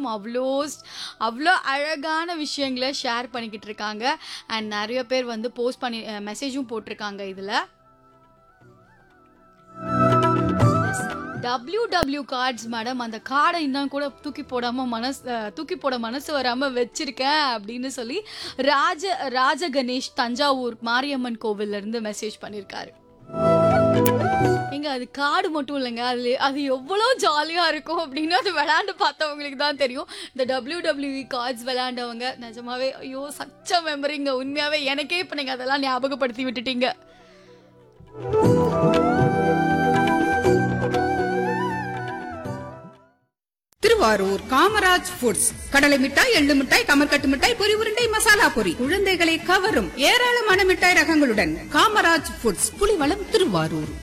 எல்லாரும் அவ்வளோ அவ்வளோ அழகான விஷயங்களை ஷேர் பண்ணிக்கிட்டு இருக்காங்க அண்ட் நிறைய பேர் வந்து போஸ்ட் பண்ணி மெசேஜும் போட்டிருக்காங்க இதில் டபிள்யூ டபிள்யூ கார்ட்ஸ் மேடம் அந்த கார்டை இன்னும் கூட தூக்கி போடாம மனசு அஹ், தூக்கி போட மனசு வராம வச்சிருக்கேன் அப்படின்னு சொல்லி ராஜ ராஜ கணேஷ் தஞ்சாவூர் மாரியம்மன் கோவில்ல இருந்து மெசேஜ் பண்ணியிருக்காரு எங்க அது கார்டு மட்டும் இல்லைங்க அது அது எவ்வளோ ஜாலியாக இருக்கும் அப்படின்னு அது விளையாண்டு பார்த்தவங்களுக்கு தான் தெரியும் இந்த டபிள்யூ டபிள்யூஇ கார்ட்ஸ் விளையாண்டவங்க நிஜமாவே ஐயோ சச்ச மெமரிங்க உண்மையாவே எனக்கே இப்போ நீங்கள் அதெல்லாம் ஞாபகப்படுத்தி விட்டுட்டீங்க திருவாரூர் காமராஜ் ஃபுட்ஸ் கடலை மிட்டாய் எள்ளு மிட்டாய் கமர்கட்டு மிட்டாய் பொரி உருண்டை மசாலா பொரி குழந்தைகளை கவரும் ஏராளமான மிட்டாய் ரகங்களுடன் காமராஜ் ஃபுட்ஸ் புலிவளம் திருவாரூர்